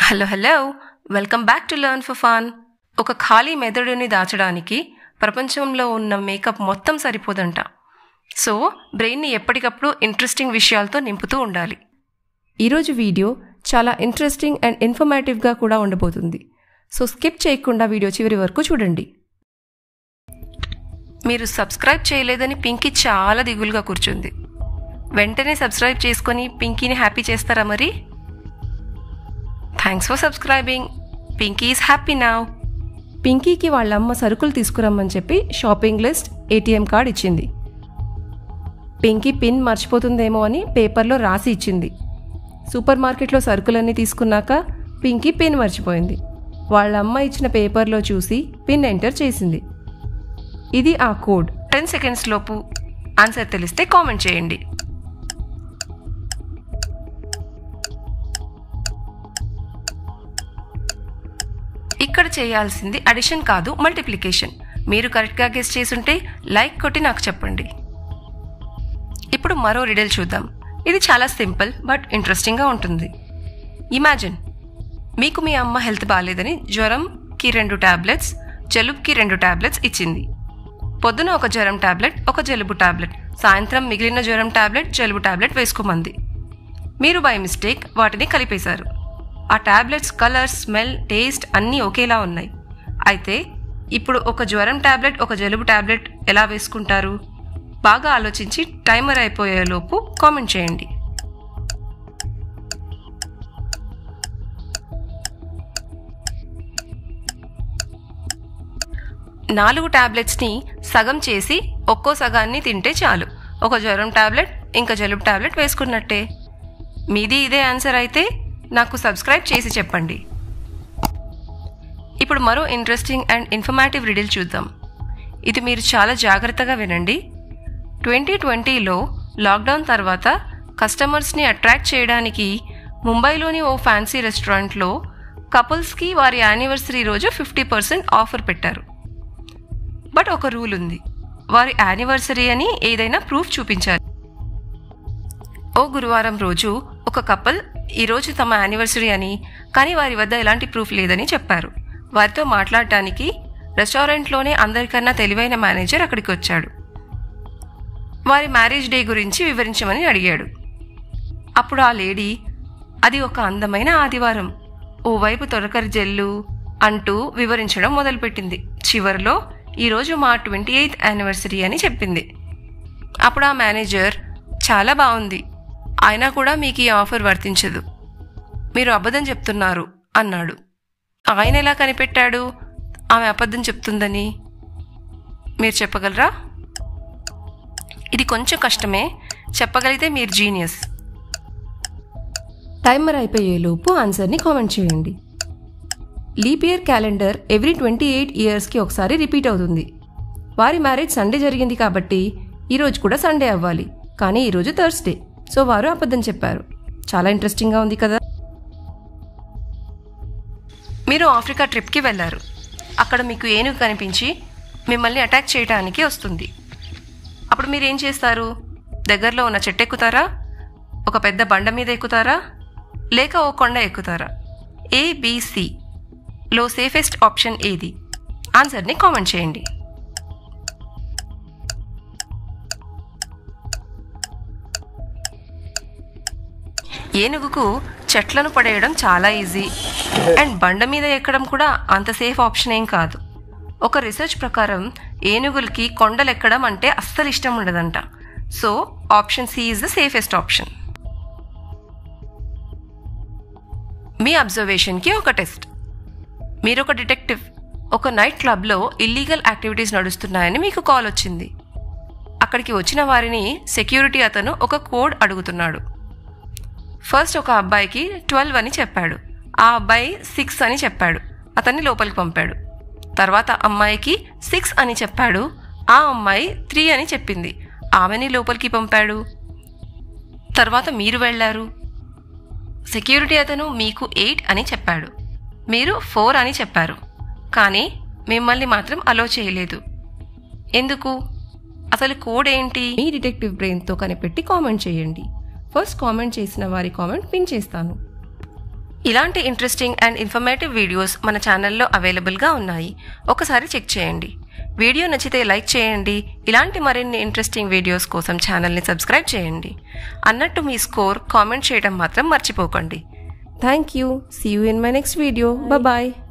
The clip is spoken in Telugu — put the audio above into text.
hello hello welcome back to learn for fun ఒక ఖాళీ మెదడుని దాచడానికి ప్రపంచంలో ఉన్న మేకప్ మొత్తం సరిపోదంట సో బ్రెయిన్ని ఎప్పటికప్పుడు ఇంట్రెస్టింగ్ విషయాలతో నింపుతూ ఉండాలి ఈరోజు వీడియో చాలా ఇంట్రెస్టింగ్ అండ్ ఇన్ఫర్మేటివ్గా కూడా ఉండబోతుంది సో స్కిప్ చేయకుండా వీడియో చివరి వరకు చూడండి మీరు సబ్స్క్రైబ్ చేయలేదని పింకీ చాలా దిగులుగా కూర్చుంది వెంటనే సబ్స్క్రైబ్ చేసుకొని పింకీని హ్యాపీ చేస్తారా మరి thanks for subscribing Pinky is happy now పింకీకి వాళ్ళ అమ్మ సరుకులు తీసుకురమ్మని చెప్పి షాపింగ్ లిస్ట్ ఏటీఎం కార్డ్ ఇచ్చింది పింకీ పిన్ మర్చిపోతుందేమో అని పేపర్లో రాసి ఇచ్చింది సూపర్ మార్కెట్లో సరుకులన్నీ తీసుకున్నాక పింకీ పిన్ మర్చిపోయింది వాళ్ళ అమ్మ ఇచ్చిన పేపర్లో చూసి పిన్ ఎంటర్ చేసింది ఇది ఆ కోడ్ టెన్ సెకండ్స్ లోపు ఆన్సర్ తెలిస్తే కామెంట్ చేయండి ఇక్కడ చేయాల్సింది అడిషన్ కాదు మల్టిప్లికేషన్ మీరు కరెక్ట్గా గెస్ చేసుంటే లైక్ కొట్టి నాకు చెప్పండి ఇప్పుడు మరో రిడల్ చూద్దాం ఇది చాలా సింపుల్ బట్ ఇంట్రెస్టింగ్గా ఉంటుంది ఇమాజిన్ మీకు మీ అమ్మ హెల్త్ బాగాలేదని జ్వరంకి రెండు టాబ్లెట్స్ జలుబుకి రెండు టాబ్లెట్స్ ఇచ్చింది పొద్దున ఒక జ్వరం టాబ్లెట్ ఒక జలుబు టాబ్లెట్ సాయంత్రం మిగిలిన జ్వరం టాబ్లెట్ జలుబు టాబ్లెట్ వేసుకోమంది మీరు బై మిస్టేక్ వాటిని కలిపేశారు ఆ టాబ్లెట్స్ కలర్ స్మెల్ టేస్ట్ అన్నీ ఒకేలా ఉన్నాయి అయితే ఇప్పుడు ఒక జ్వరం టాబ్లెట్ ఒక జలుబు టాబ్లెట్ ఎలా వేసుకుంటారు బాగా ఆలోచించి టైమర్ అయిపోయేలోపు కామెంట్ చేయండి నాలుగు టాబ్లెట్స్ని సగం చేసి ఒక్కో సగాన్ని తింటే చాలు ఒక జ్వరం టాబ్లెట్ ఇంకా జలుబు టాబ్లెట్ వేసుకున్నట్టే మీది ఇదే ఆన్సర్ అయితే నాకు సబ్స్క్రైబ్ చేసి చెప్పండి ఇప్పుడు మరో ఇంట్రెస్టింగ్ అండ్ ఇన్ఫర్మేటివ్ రిడిల్ చూద్దాం ఇది మీరు చాలా జాగ్రత్తగా వినండి ట్వంటీ ట్వంటీలో లాక్డౌన్ తర్వాత కస్టమర్స్ని అట్రాక్ట్ చేయడానికి ముంబైలోని ఓ ఫ్యాన్సీ రెస్టారెంట్లో కపుల్స్కి వారి యానివర్సరీ రోజు ఫిఫ్టీ పర్సెంట్ ఆఫర్ పెట్టారు బట్ ఒక రూల్ ఉంది వారి యానివర్సరీ అని ఏదైనా ప్రూఫ్ చూపించాలి ఓ గురువారం రోజు ఒక కపుల్ ఈరోజు తమ యానివర్సరీ అని కానీ వారి వద్ద ఎలాంటి ప్రూఫ్ లేదని చెప్పారు వారితో మాట్లాడటానికి రెస్టారెంట్లోనే అందరికన్నా తెలివైన మేనేజర్ అక్కడికి వచ్చాడు వారి మ్యారేజ్ డే గురించి వివరించమని అడిగాడు అప్పుడు ఆ లేడీ అది ఒక అందమైన ఆదివారం ఓవైపు తొలకరి జల్లు అంటూ వివరించడం మొదలుపెట్టింది చివరిలో ఈరోజు మా ట్వంటీ ఎయిత్ యానివర్సరీ అని చెప్పింది అప్పుడు ఆ మేనేజర్ చాలా బాగుంది అయినా కూడా మీకు ఈ ఆఫర్ వర్తించదు మీరు అబద్ధం చెప్తున్నారు అన్నాడు ఆయన ఎలా కనిపెట్టాడు ఆమె అబద్ధం చెప్తుందని మీరు చెప్పగలరా ఇది కొంచెం కష్టమే చెప్పగలిగితే మీరు జీనియస్ టైమర్ అయిపోయేలోపు ఆన్సర్ని కామెంట్ చేయండి leap year calendar every twenty eight ఇయర్స్కి ఒకసారి రిపీట్ అవుతుంది వారి మ్యారేజ్ సండే జరిగింది కాబట్టి ఈరోజు కూడా సండే అవ్వాలి కానీ ఈరోజు థర్స్డే సో వారు అబద్ధం చెప్పారు చాలా ఇంట్రెస్టింగ్గా ఉంది కదా మీరు ఆఫ్రికా ట్రిప్కి వెళ్ళారు అక్కడ మీకు ఏనుగు కనిపించి మిమ్మల్ని అటాక్ చేయడానికి వస్తుంది అప్పుడు మీరు ఏం చేస్తారు దగ్గరలో ఉన్న చెట్టు ఎక్కుతారా ఒక పెద్ద బండ మీద ఎక్కుతారా లేక ఓ కొండ ఎక్కుతారా ఏబిసి లో సేఫెస్ట్ ఆప్షన్ ఏది ఆన్సర్ని కామెంట్ చేయండి ఏనుగుకు చెట్లను పడేయడం చాలా ఈజీ అండ్ బండ మీద ఎక్కడం కూడా అంత సేఫ్ ఆప్షన్ ఏం కాదు ఒక రీసెర్చ్ ప్రకారం ఏనుగులకి కొండలు ఎక్కడం అంటే అస్సలు ఇష్టం ఉండదంట so option C is the safest option మీ అబ్జర్వేషన్కి ఒక టెస్ట్ మీరు ఒక డిటెక్టివ్ ఒక నైట్ క్లబ్లో ఇల్లీగల్ యాక్టివిటీస్ నడుస్తున్నాయని మీకు కాల్ వచ్చింది అక్కడికి వచ్చిన వారిని సెక్యూరిటీ అతను ఒక కోడ్ అడుగుతున్నాడు ఫస్ట్ ఒక అబ్బాయికి ట్వెల్వ్ అని చెప్పాడు ఆ అబ్బాయి సిక్స్ అని చెప్పాడు అతన్ని లోపలికి పంపాడు తర్వాత అమ్మాయికి సిక్స్ అని చెప్పాడు ఆ అమ్మాయి త్రీ అని చెప్పింది ఆమెని లోపలికి పంపాడు తర్వాత మీరు వెళ్ళారు సెక్యూరిటీ అతను మీకు ఎయిట్ అని చెప్పాడు మీరు ఫోర్ అని చెప్పారు కానీ మిమ్మల్ని మాత్రం అలో చేయలేదు ఎందుకు అసలు కోడ్ ఏంటి మీ డిటెక్టివ్ బ్రెయిన్తో కనిపెట్టి కామెంట్ చేయండి ఫస్ట్ కామెంట్ చేసిన వారి కామెంట్ పిన్ చేస్తాను ఇలాంటి ఇంట్రెస్టింగ్ అండ్ ఇన్ఫర్మేటివ్ వీడియోస్ మన ఛానల్లో అవైలబుల్గా ఉన్నాయి ఒకసారి చెక్ చేయండి వీడియో నచ్చితే లైక్ చేయండి ఇలాంటి మరిన్ని ఇంట్రెస్టింగ్ వీడియోస్ కోసం ఛానల్ని సబ్స్క్రైబ్ చేయండి అన్నట్టు మీ స్కోర్ కామెంట్ చేయడం మాత్రం మర్చిపోకండి thank you see you in my next video bye